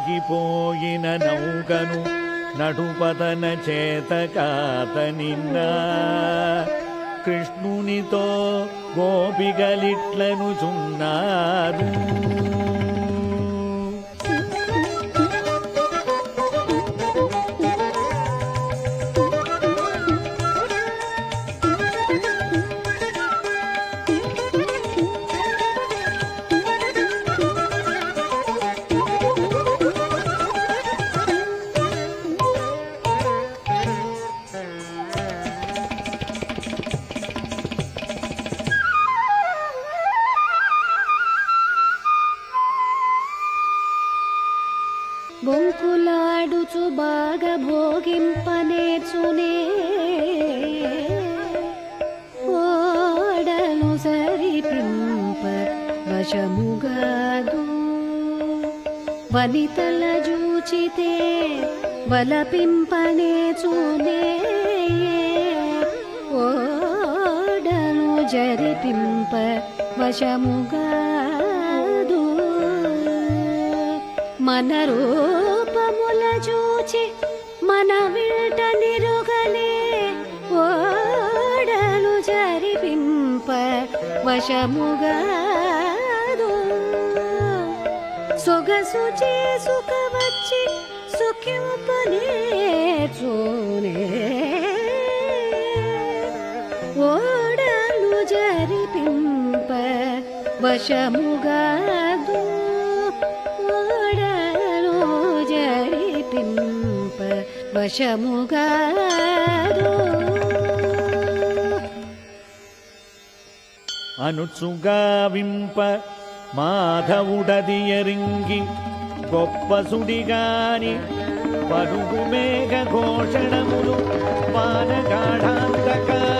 మునిగిపోయిన నౌకను నడుపదన చేత కాతనిన్నా కృష్ణునితో గోపికలిట్లను చున్నారు బొంకులాడుచు బాగా భోగింపనేర్చునే ఓడలు సరిపింప వశముగాదు వనితల జూచితే వలపింపనేచునే ఓడలు జరిపింప వశముగాదు మన రూపముల చూచి మన వింట నిరుగలే ఓడలు జరిపింప వశముగాదు సొగసు చేసుక వచ్చి సుఖింపనే చూనే ఓడలు జరిపింప వశముగాదు ఓడలు జరిపింప వశముగాదు అనుచుగావింప మాధవుడదియరింగి గొప్ప సుడిగాని పరుగు మేఘ ఘోషణములు వానగాఢాంతకా